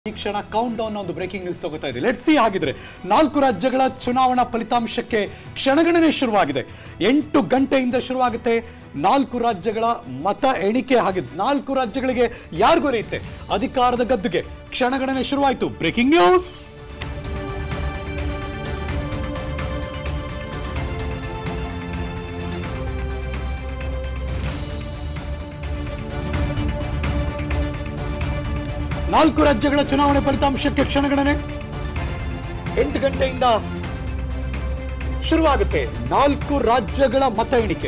ಈ ಕ್ಷಣ countdown ಒಂದು ಬ್ರೇಕಿಂಗ್ ನ್ಯೂಸ್ ತಗೋತಾ ಇದೆ ಲೆಟ್ ಸಿ ಆಗಿದ್ರೆ ನಾಲ್ಕು ರಾಜ್ಯಗಳ ಚುನಾವಣಾ ಫಲಿತಾಂಶಕ್ಕೆ ಕ್ಷಣಗಣನೆ ಶುರುವಾಗಿದೆ ಎಂಟು ಗಂಟೆಯಿಂದ ಶುರುವಾಗುತ್ತೆ ನಾಲ್ಕು ರಾಜ್ಯಗಳ ಮತ ಎಣಿಕೆ ಆಗಿದ್ದು ನಾಲ್ಕು ರಾಜ್ಯಗಳಿಗೆ ಯಾರು ಗೊರೆಯುತ್ತೆ ಅಧಿಕಾರದ ಗದ್ದುಗೆ ಕ್ಷಣಗಣನೆ ಶುರುವಾಯಿತು ಬ್ರೇಕಿಂಗ್ ನ್ಯೂಸ್ ನಾಲ್ಕು ರಾಜ್ಯಗಳ ಚುನಾವಣೆ ಫಲಿತಾಂಶಕ್ಕೆ ಕ್ಷಣಗಣನೆ ಎಂಟು ಗಂಟೆಯಿಂದ ಶುರುವಾಗುತ್ತೆ ನಾಲ್ಕು ರಾಜ್ಯಗಳ ಮತ ಎಣಿಕೆ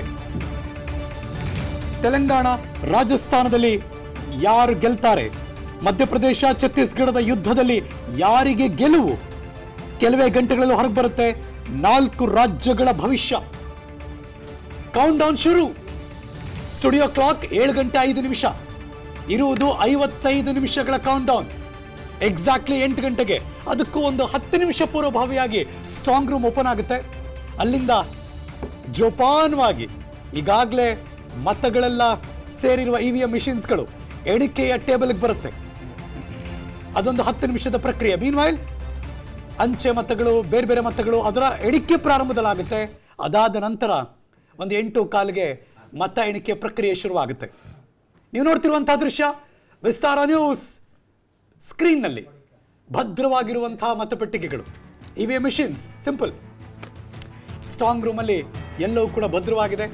ತೆಲಂಗಾಣ ರಾಜಸ್ಥಾನದಲ್ಲಿ ಯಾರು ಗೆಲ್ತಾರೆ ಮಧ್ಯಪ್ರದೇಶ ಛತ್ತೀಸ್ಗಢದ ಯುದ್ಧದಲ್ಲಿ ಯಾರಿಗೆ ಗೆಲುವು ಕೆಲವೇ ಗಂಟೆಗಳಲ್ಲಿ ಹೊರಗೆ ಬರುತ್ತೆ ನಾಲ್ಕು ರಾಜ್ಯಗಳ ಭವಿಷ್ಯ ಕೌಂಟ್ ಡೌನ್ ಶುರು ಸ್ಟುಡಿಯೋ ಕ್ಲಾಕ್ ಏಳು ಗಂಟೆ ಐದು ನಿಮಿಷ ಇರುವುದು ಐವತ್ತೈದು ನಿಮಿಷಗಳ ಕೌಂಟ್ ಡೌನ್ ಎಕ್ಸಾಕ್ಟ್ಲಿ ಎಂಟು ಗಂಟೆಗೆ ಅದಕ್ಕೂ ಒಂದು ಹತ್ತು ನಿಮಿಷ ಪೂರ್ವಭಾವಿಯಾಗಿ ಸ್ಟ್ರಾಂಗ್ ರೂಮ್ ಓಪನ್ ಆಗುತ್ತೆ ಅಲ್ಲಿಂದ ಜೋಪಾನವಾಗಿ ಈಗಾಗಲೇ ಮತಗಳೆಲ್ಲ ಸೇರಿರುವ ಇ ವಿ ಎಂ ಮಿಷಿನ್ಸ್ಗಳು ಎಣಿಕೆಯ ಟೇಬಲ್ಗೆ ಬರುತ್ತೆ ಅದೊಂದು ಹತ್ತು ನಿಮಿಷದ ಪ್ರಕ್ರಿಯೆ ಮೀನ್ವೈಲ್ ಅಂಚೆ ಮತಗಳು ಬೇರೆ ಬೇರೆ ಮತಗಳು ಅದರ ಎಣಿಕೆ ಪ್ರಾರಂಭದಲ್ಲಾಗುತ್ತೆ ಅದಾದ ನಂತರ ಒಂದು ಎಂಟು ಕಾಲಿಗೆ ಮತ ಎಣಿಕೆ ಪ್ರಕ್ರಿಯೆ ಶುರುವಾಗುತ್ತೆ ನೀವು ನೋಡ್ತಿರುವಂತಹ ದೃಶ್ಯ ವಿಸ್ತಾರ ನ್ಯೂಸ್ ಸ್ಕ್ರೀನ್ನಲ್ಲಿ ಭದ್ರವಾಗಿರುವಂತಹ ಮತಪೆಟ್ಟಿಗೆಗಳು ಇವೆ ಮಿಷಿನ್ಸ್ ಸಿಂಪಲ್ ಸ್ಟ್ರಾಂಗ್ ರೂಮಲ್ಲಿ ಎಲ್ಲವೂ ಕೂಡ ಭದ್ರವಾಗಿದೆ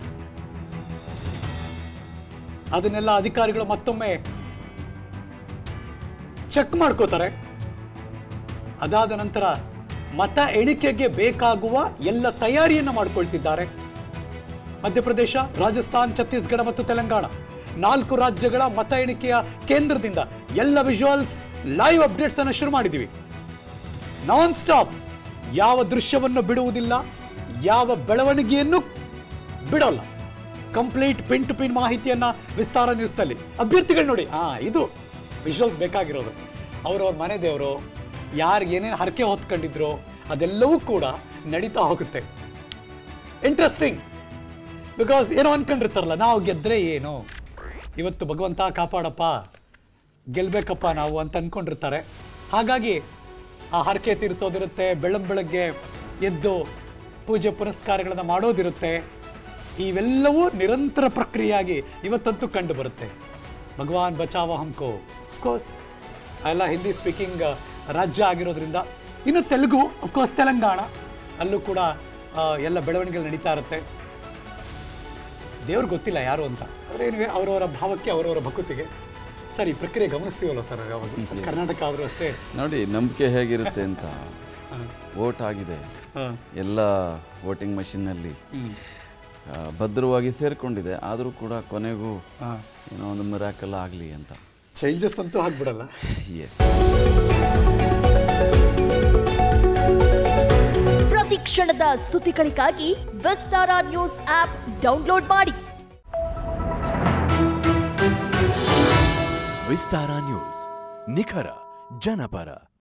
ಅದನ್ನೆಲ್ಲ ಅಧಿಕಾರಿಗಳು ಮತ್ತೊಮ್ಮೆ ಚೆಕ್ ಮಾಡ್ಕೋತಾರೆ ಅದಾದ ನಂತರ ಮತ ಎಣಿಕೆಗೆ ಬೇಕಾಗುವ ಎಲ್ಲ ತಯಾರಿಯನ್ನು ಮಾಡಿಕೊಳ್ತಿದ್ದಾರೆ ಮಧ್ಯಪ್ರದೇಶ ರಾಜಸ್ಥಾನ್ ಛತ್ತೀಸ್ಗಢ ಮತ್ತು ತೆಲಂಗಾಣ ನಾಲ್ಕು ರಾಜ್ಯಗಳ ಮತ ಎಣಿಕೆಯ ಕೇಂದ್ರದಿಂದ ಎಲ್ಲ ವಿಜುವಲ್ಸ್ ಲೈವ್ ಅಪ್ಡೇಟ್ಸ್ ಅನ್ನು ಶುರು ಮಾಡಿದ್ದೀವಿ ನಾನ್ ಸ್ಟಾಪ್ ಯಾವ ದೃಶ್ಯವನ್ನು ಬಿಡುವುದಿಲ್ಲ ಯಾವ ಬೆಳವಣಿಗೆಯನ್ನು ಬಿಡೋಲ್ಲ ಕಂಪ್ಲೀಟ್ ಪಿನ್ ಟು ಪಿನ್ ಮಾಹಿತಿಯನ್ನ ವಿಸ್ತಾರ ನ್ಯೂಸ್ನಲ್ಲಿ ಅಭ್ಯರ್ಥಿಗಳು ನೋಡಿ ಆ ಇದು ವಿಜುವಲ್ಸ್ ಬೇಕಾಗಿರೋದು ಅವರವ್ರ ಮನೆ ದೇವರು ಯಾರು ಏನೇನು ಹರಕೆ ಹೊತ್ಕೊಂಡಿದ್ರು ಅದೆಲ್ಲವೂ ಕೂಡ ನಡೀತಾ ಹೋಗುತ್ತೆ ಇಂಟ್ರೆಸ್ಟಿಂಗ್ ಬಿಕಾಸ್ ಏನೋ ಅನ್ಕೊಂಡಿರ್ತಾರಲ್ಲ ನಾವು ಗೆದ್ರೆ ಏನು ಇವತ್ತು ಭಗವಂತ ಕಾಪಾಡಪ್ಪ ಗೆಲ್ಬೇಕಪ್ಪ ನಾವು ಅಂತ ಅನ್ಕೊಂಡಿರ್ತಾರೆ ಹಾಗಾಗಿ ಆ ಹರಕೆ ತೀರಿಸೋದಿರುತ್ತೆ ಬೆಳ್ಳಂ ಬೆಳಗ್ಗೆ ಎದ್ದು ಪೂಜೆ ಪುನಸ್ಕಾರಗಳನ್ನು ಮಾಡೋದಿರುತ್ತೆ ಇವೆಲ್ಲವೂ ನಿರಂತರ ಪ್ರಕ್ರಿಯೆಯಾಗಿ ಇವತ್ತಂತೂ ಕಂಡು ಬರುತ್ತೆ ಭಗವಾನ್ ಬಚಾವ ಹಮ್ಕೋ ಅಫ್ಕೋರ್ಸ್ ಎಲ್ಲ ಹಿಂದಿ ಸ್ಪೀಕಿಂಗ್ ರಾಜ್ಯ ಆಗಿರೋದ್ರಿಂದ ಇನ್ನು ತೆಲುಗು ಅಫ್ಕೋರ್ಸ್ ತೆಲಂಗಾಣ ಅಲ್ಲೂ ಕೂಡ ಆ, ಎಲ್ಲ ಬೆಳವಣಿಗೆಗಳು ನಡೀತಾ ಇರುತ್ತೆ ದೇವ್ರಿಗೆ ಗೊತ್ತಿಲ್ಲ ಯಾರು ಅಂತ ಆದರೆ ಏನಿವೆ ಅವರವರ ಭಾವಕ್ಕೆ ಅವರವರ ಭಕುತಿಗೆ ಸರ್ ಈ ಪ್ರಕ್ರಿಯೆ ಗಮನಿಸ್ತೀವಲ್ಲ ಸರ್ ಯಾವಾಗ ಕರ್ನಾಟಕ ಆದರೂ ಅಷ್ಟೇ ನೋಡಿ ನಂಬಿಕೆ ಹೇಗಿರುತ್ತೆ ಅಂತ ವೋಟ್ ಆಗಿದೆ ಹಾಂ ಎಲ್ಲ ವೋಟಿಂಗ್ ಮಷಿನ್ನಲ್ಲಿ ಭದ್ರವಾಗಿ ಸೇರಿಕೊಂಡಿದೆ ಆದರೂ ಕೂಡ ಕೊನೆಗೂ ಹಾಂ ಏನೋ ಒಂದು ಮಿರಾಕಲ್ ಆಗಲಿ ಅಂತ ಚೇಂಜಸ್ ಅಂತೂ ಆಗ್ಬಿಡಲ್ಲ ಎಸ್ ಪ್ರತಿ ಕ್ಷಣದ ಸುದ್ದಿಗಳಿಗಾಗಿ ವಿಸ್ತಾರ ನ್ಯೂಸ್ ಆಪ್ ಡೌನ್ಲೋಡ್ ಮಾಡಿ ವಿಸ್ತಾರ ನ್ಯೂಸ್ ನಿಖರ ಜನಪರ